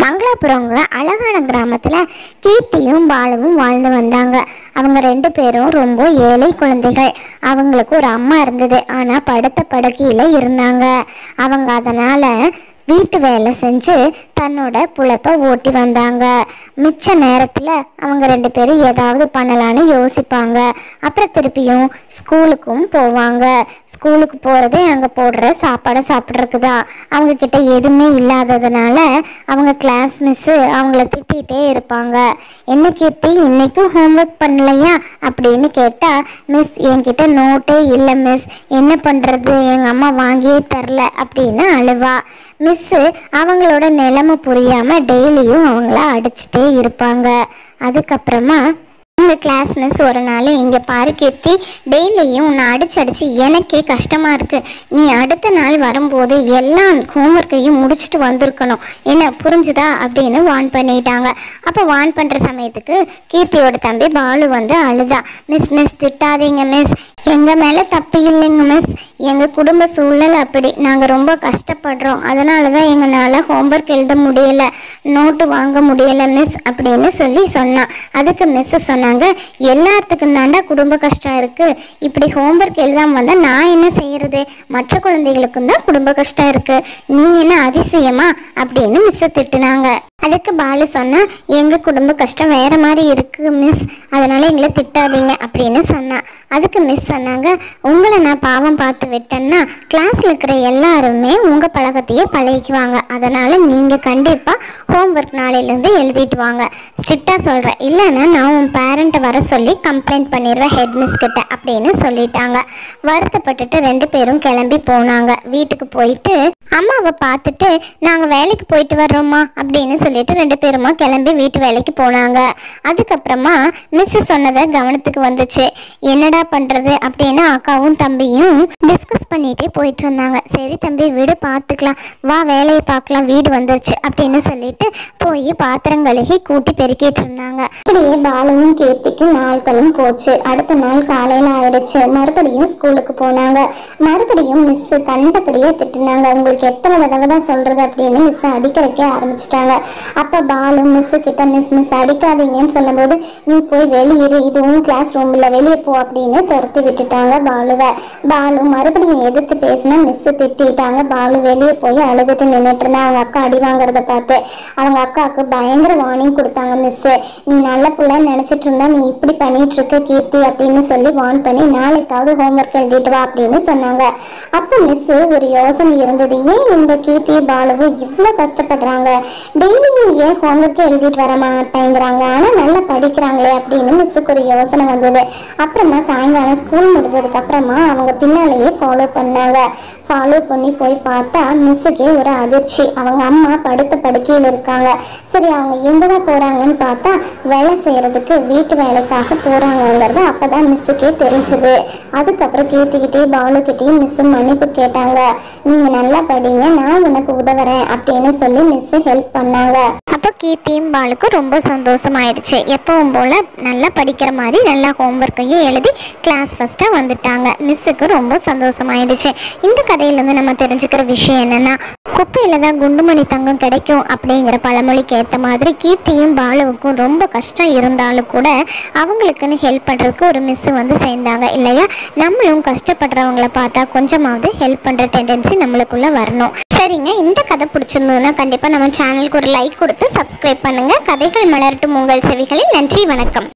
மங்களாபுரங்கிற அழகான கிராமத்தில் கீர்த்தியும் பாலுவும் வாழ்ந்து வந்தாங்க அவங்க ரெண்டு பேரும் ரொம்ப ஏழை குழந்தைகள் அவங்களுக்கு ஒரு அம்மா இருந்தது ஆனால் படுத்த படுக்கையில் இருந்தாங்க அவங்க அதனால் வீட்டு வேலை செஞ்சு தன்னோட புழப்ப ஓட்டி வந்தாங்க மிச்ச நேரத்தில் அவங்க ரெண்டு பேரும் ஏதாவது பண்ணலான்னு யோசிப்பாங்க அப்புறம் திருப்பியும் ஸ்கூலுக்கும் போவாங்க ஸ்கூலுக்கு போகிறதே அங்கே போடுற சாப்பாடை சாப்பிட்றதுக்கு தான் அவங்க கிட்ட எதுவுமே இல்லாததுனால அவங்க கிளாஸ் மிஸ்ஸு அவங்கள திட்டிகிட்டே இருப்பாங்க என்ன கீர்த்தி இன்னைக்கும் ஹோம்ஒர்க் பண்ணலையா அப்படின்னு கேட்டால் மிஸ் என்கிட்ட நோட்டே இல்லை மிஸ் என்ன பண்ணுறது எங்கள் அம்மா வாங்கியே தரல அப்படின்னு அழுவா மிஸ்ஸு அவங்களோட நிலைமை புரியாமல் டெய்லியும் அவங்கள அடிச்சுட்டே இருப்பாங்க அதுக்கப்புறமா உங்கள் கிளாஸ் மிஸ் ஒரு நாள் இங்கே பாரு கீர்த்தி டெய்லியும் உன்னை அடிச்சு அடிச்சு எனக்கே கஷ்டமாக இருக்குது நீ அடுத்த நாள் வரும்போது எல்லா ஹோம்ஒர்க்கையும் முடிச்சுட்டு வந்திருக்கணும் என்ன புரிஞ்சுதா அப்படின்னு வார்ன் பண்ணிட்டாங்க அப்போ வார்ன் பண்ணுற சமயத்துக்கு கீர்த்தியோட தம்பி பாலு வந்து அழுதா மிஸ் மிஸ் திட்டாதீங்க மிஸ் எங்கள் மேலே தப்பு இல்லைங்க மிஸ் எங்கள் குடும்ப சூழல் அப்படி நாங்கள் ரொம்ப கஷ்டப்படுறோம் அதனால தான் எங்களால் ஹோம்ஒர்க் எழுத முடியல நோட்டு வாங்க முடியல மிஸ் அப்படின்னு சொல்லி சொன்னான் அதுக்கு மிஸ் சொன்னாங்க எல்லாத்துக்கும் தாண்டா குடும்ப கஷ்டம் இருக்கு இப்படி ஹோம்ஒர்க் எழுதாம வந்தால் நான் என்ன செய்யறது மற்ற குழந்தைகளுக்கும் தான் குடும்ப கஷ்டம் இருக்கு நீ என்ன அதிசயமா அப்படின்னு மிஸ் திட்டுனாங்க அதுக்கு பாலு சொன்னா எங்க குடும்ப கஷ்டம் வேற மாதிரி இருக்கு மிஸ் அதனால எங்களை திட்டாதீங்க அப்படின்னு சொன்னா அதுக்கு மிஸ் சொன்னாங்க உங்களை நான் பாவம் பார்த்து விட்டேன்னா கிளாஸ்ல இருக்கிற எல்லாருமே உங்க பழக்கத்தையே பழகிக்குவாங்க அதனால நீங்க கண்டிப்பா ஹோம்ஒர்க் நாளையிலேருந்து எழுதிட்டு வாங்க ஸ்ட்ரிக்டா சொல்றேன் இல்லைன்னா நான் உன் பேரண்ட்டை வர சொல்லி கம்ப்ளைண்ட் பண்ணிடுவேன் ஹெட் மிஸ் கிட்ட அப்படின்னு சொல்லிட்டாங்க வருத்தப்பட்டுட்டு ரெண்டு பேரும் கிளம்பி போனாங்க வீட்டுக்கு போயிட்டு அம்மாவை பார்த்துட்டு நாங்கள் வேலைக்கு போயிட்டு வர்றோம்மா அப்படின்னு சொல்லிட்டு ரெண்டு பேருமா கிளம்பி வீட்டு வேலைக்கு போனாங்க அதுக்கப்புறமா மிஸ் சொன்னதை கவனத்துக்கு வந்துச்சு என்னடா பண்ணுறது அப்படின்னு அக்காவும் தம்பியும் டிஸ்கஸ் பண்ணிகிட்டே போயிட்டு இருந்தாங்க சரி தம்பி வீடு பார்த்துக்கலாம் வா வேலையை பார்க்கலாம் வீடு வந்துருச்சு அப்படின்னு சொல்லிட்டு போய் பாத்திரம் கழுகி கூட்டி பெருக்கிட்டு இருந்தாங்க இப்படியே பாலுவும் கீர்த்திக்கு நாட்களும் போச்சு அடுத்த நாள் காலையில் ஆயிடுச்சு மறுபடியும் ஸ்கூலுக்கு போனாங்க மறுபடியும் மிஸ் கண்டபடியே திட்டுனாங்க உங்களுக்கு எத்தனை தடவை தான் சொல்றது அப்படின்னு மிஸ் அடிக்கிறக்கே ஆரம்பிச்சிட்டாங்க அப்போ பாலு மிஸ் கிட்ட மிஸ் மிஸ் அடிக்காதீங்கன்னு சொல்லும்போது நீ போய் வெளியிரு இதுவும் கிளாஸ் ரூம்ல வெளியே போ அப்படின்னு துரத்தி விட்டுட்டாங்க பாலுவை பாலு மறுபடியும் எதிர்த்து பேசினா மிஸ் திட்டிட்டாங்க பாலு வெளியே போய் அழுதுட்டு நின்றுட்டு இருந்தா அவங்க அக்கா அடி வாங்குறத பார்த்து அவங்க அக்காவுக்கு பயங்கர வார்னிங் கொடுத்தாங்க மிஸ் நீ நல்ல பிள்ளை நினைச்சிட்டு இருந்தா நீ இப்படி பண்ணிட்டு இருக்க கீர்த்தி அப்படின்னு சொல்லி வார்ன் பண்ணி நாளைக்காவது ஹோம்ஒர்க் எழுதிட்டு வா அப்படின்னு சொன்னாங்க அப்போ மிஸ் ஒரு யோசனை இருந்தது ஏன் இந்த கீர்த்தி பாலுவும் இவ்வளோ கஷ்டப்படுறாங்க டெய்லியும் ஏன் ஹோம்ஒர்க் எழுதிட்டு வர மாட்டேங்கிறாங்க ஆனால் நல்லா படிக்கிறாங்களே அப்படின்னு மிஸ்ஸுக்கு ஒரு யோசனை வந்தது அப்புறமா சாயங்காலம் ஸ்கூல் முடிஞ்சதுக்கு அப்புறமா அவங்க பின்னாலேயே ஃபாலோ பண்ணாங்க ஃபாலோ பண்ணி போய் பார்த்தா மிஸ்ஸுக்கே ஒரு அதிர்ச்சி அவங்க அம்மா படுத்த படுக்கையில் இருக்காங்க சரி அவங்க எங்கே தான் போகிறாங்கன்னு பார்த்தா வேலை செய்கிறதுக்கு வீட்டு வேலைக்காக போகிறாங்கங்கிறது அப்போ தான் மிஸ்ஸுக்கே தெரிஞ்சது அதுக்கப்புறம் கீர்த்திக்கிட்டேயும் பாலுக்கிட்டேயும் மிஸ் மன்னிப்பு கேட்டாங்க நீங்கள் நல்லா படிங்க நான் உனக்கு உதவுறேன் அப்படின்னு சொல்லி மிஸ் ஹெல்ப் பண்ணாங்க அப்போ கீர்த்தியும் பாலுக்கும் ரொம்ப சந்தோஷமாயிடுச்சு எப்பவும் போல் நல்லா படிக்கிற மாதிரி நல்லா ஹோம்ஒர்க்கையும் எழுதி கிளாஸ் ஃபஸ்ட்டாக வந்துட்டாங்க மிஸ்ஸுக்கு ரொம்ப சந்தோஷமாயிடுச்சு இந்த கதையிலேருந்து நம்ம தெரிஞ்சுக்கிற விஷயம் என்னென்னா குப்பையில் தான் குண்டுமணி தங்கம் கிடைக்கும் அப்படிங்கிற பழமொழிக்கு ஏற்ற மாதிரி கீர்த்தியும் பாலுவுக்கும் ரொம்ப கஷ்டம் இருந்தாலும் கூட அவங்களுக்குன்னு ஹெல்ப் பண்ணுறதுக்கு ஒரு மிஸ் வந்து சேர்ந்தாங்க இல்லையா நம்மளும் கஷ்டப்படுறவங்கள பார்த்தா கொஞ்சமாவது ஹெல்ப் பண்ணுற டெண்டன்சி நம்மளுக்குள்ள வரணும் சரிங்க இந்த கதை பிடிச்சிருந்ததுன்னா கண்டிப்பாக நம்ம சேனலுக்கு ஒரு லைக் கொடுத்து சப்ஸ்கிரைப் பண்ணுங்கள் கதைகள் மலரட்டும் உங்கள் செவிகளில் நன்றி வணக்கம்